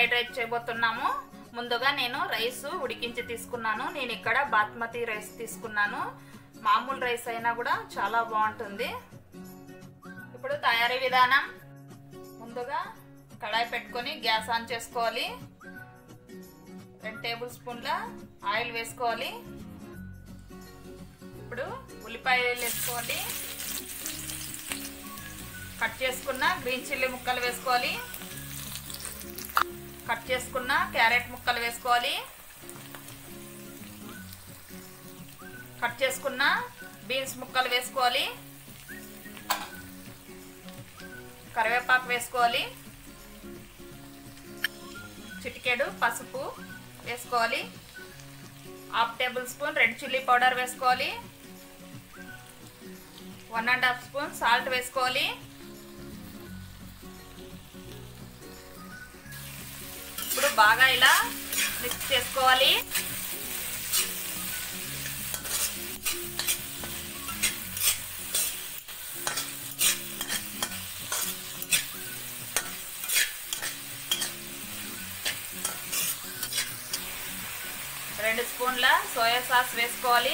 fried rice చేయబోతున్నాము ముందుగా నేను రైస్ ఉడికించి తీసుకున్నాను నేను ఇక్కడ బాస్మతి రైస్ తీసుకున్నాను మామూలు రైస్ అయినా కూడా చాలా బాగుంటుంది ఇప్పుడు తయారీ విధానం ముందుగా కడాయి పెట్టుకొని గ్యాస్ ఆన్ చేసుకోవాలి రెండు టేబుల్ స్పూన్ల ఆయిల్ వేసుకోవాలి ఇప్పుడు ఉల్లిపాయలు వేసుకోవాలి కట్ చేసుకున్న గ్రీన్ చిల్లీ ముక్కలు వేసుకోవాలి కట్ చేసుకున్న క్యారెట్ ముక్కలు వేసుకోవాలి కట్ చేసుకున్న బీన్స్ ముక్కలు వేసుకోవాలి కరివేపాకు వేసుకోవాలి చిటికెడు పసుపు వేసుకోవాలి half table spoon red chilli powder వేసుకోవాలి one and half spoon salt వేసుకోవాలి ఇప్పుడు బాగా ఇలా మిక్స్ చేసుకోవాలి రెండు స్పూన్ల సోయా సాస్ వేసుకోవాలి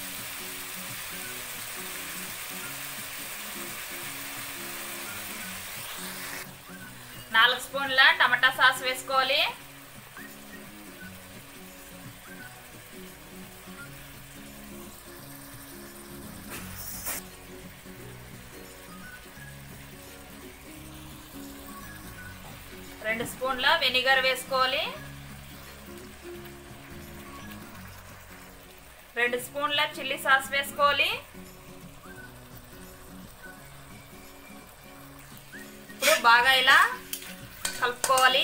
నాలుగు స్పూన్ల టమాటా సాస్ వేసుకోవాలి రెండు స్పూన్ల వెనిగర్ వేసుకోవాలి రెండు స్పూన్ల చిల్లీ సాస్ వేసుకోవాలి ఇప్పుడు బాగా ఇలా కలుపుకోవాలి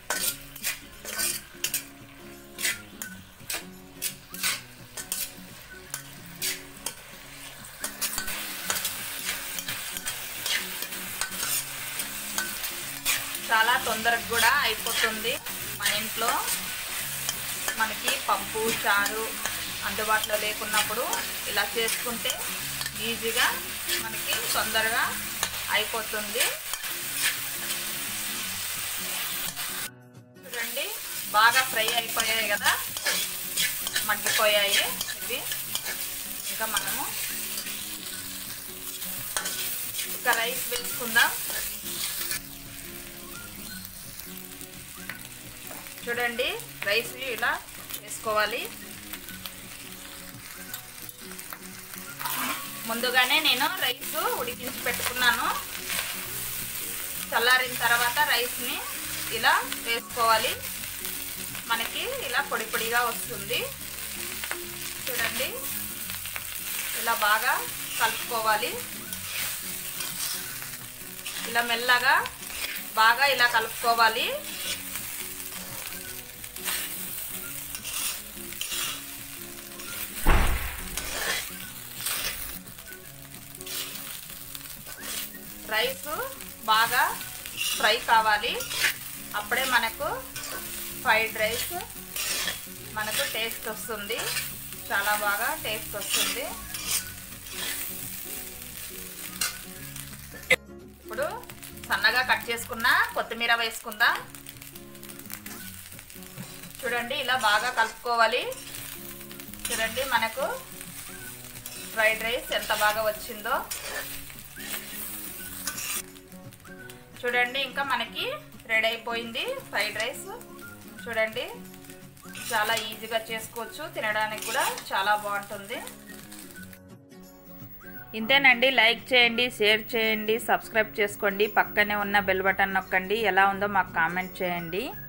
చాలా తొందరగా కూడా అయిపోతుంది మన ఇంట్లో మనకి పప్పు చారు అందుబాటులో లేకున్నప్పుడు ఇలా చేసుకుంటే ఈజీగా మనకి తొందరగా అయిపోతుంది చూడండి బాగా ఫ్రై అయిపోయాయి కదా మగ్గిపోయాయి ఇవి ఇంకా మనము ఇంకా రైస్ వేసుకుందాం చూడండి రైస్ ఇలా వేసుకోవాలి ముందుగానే నేను రైస్ ఉడికించి పెట్టుకున్నాను చల్లారిన తర్వాత రైస్ని ఇలా వేసుకోవాలి మనకి ఇలా పొడి పొడిగా వస్తుంది చూడండి ఇలా బాగా కలుపుకోవాలి ఇలా మెల్లగా బాగా ఇలా కలుపుకోవాలి రైస్ బాగా ఫ్రై కావాలి అప్పుడే మనకు ఫ్రైడ్ రైస్ మనకు టేస్ట్ వస్తుంది చాలా బాగా టేస్ట్ వస్తుంది ఇప్పుడు సన్నగా కట్ చేసుకున్న కొత్తిమీర వేసుకుందాం చూడండి ఇలా బాగా కలుపుకోవాలి చూడండి మనకు ఫ్రైడ్ రైస్ ఎంత బాగా వచ్చిందో చూడండి ఇంకా మనకి రెడీ అయిపోయింది ఫ్రైడ్ రైస్ చూడండి చాలా ఈజీగా చేసుకోవచ్చు తినడానికి కూడా చాలా బాగుంటుంది ఇంతేనండి లైక్ చేయండి షేర్ చేయండి సబ్స్క్రైబ్ చేసుకోండి పక్కనే ఉన్న బెల్ బటన్ నొక్కండి ఎలా ఉందో మాకు కామెంట్ చేయండి